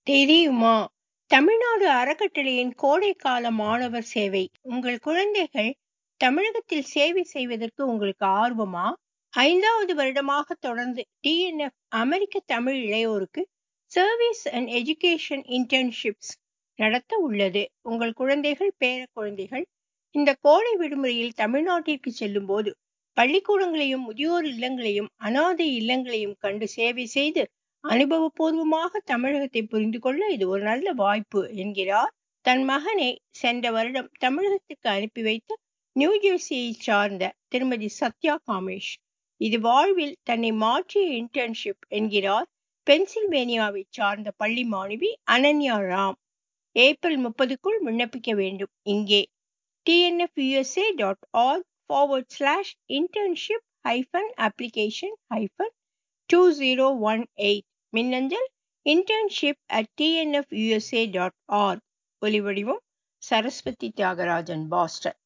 தெரியுமா தமிழ்நாடு அறக்கட்டளையின் கோடைக்கால மாணவர் சேவை உங்கள் குழந்தைகள் தமிழகத்தில் சேவை செய்வதற்கு உங்களுக்கு ஆர்வமா ஐந்தாவது வருடமாக தொடர்ந்து டிஎன்எஃப் அமெரிக்க தமிழ் இளையோருக்கு சர்வீஸ் அண்ட் எஜுகேஷன் இன்டர்ன்ஷிப்ஸ் நடத்த உள்ளது உங்கள் குழந்தைகள் பேர குழந்தைகள் இந்த கோடை விடுமுறையில் தமிழ்நாட்டிற்கு செல்லும் போது பள்ளிக்கூடங்களையும் முதியோர் இல்லங்களையும் அனாதை இல்லங்களையும் கண்டு சேவை செய்து அனுபவபூர்வமாக தமிழகத்தை புரிந்து கொள்ள இது ஒரு நல்ல வாய்ப்பு என்கிறார் தன் மகனை சென்ற வருடம் தமிழகத்துக்கு அனுப்பி வைத்த நியூ ஜெர்சியை சார்ந்த திருமதி சத்யா காமேஷ் இது வாழ்வில் தன்னை மாற்றிய இன்டர்ன்ஷிப் என்கிறார் பென்சில்வேனியாவை சார்ந்த பள்ளி மாணவி அனன்யா ராம் ஏப்ரல் முப்பதுக்குள் விண்ணப்பிக்க வேண்டும் இங்கே TNFUSA dot org forward slash internship hyphen application hyphen two zero one eight மின்னஞ்சல் internship at TNFUSA dot org ஒலிவடிவம் சரஸ்வதி தியாகராஜன் பாஸ்டன்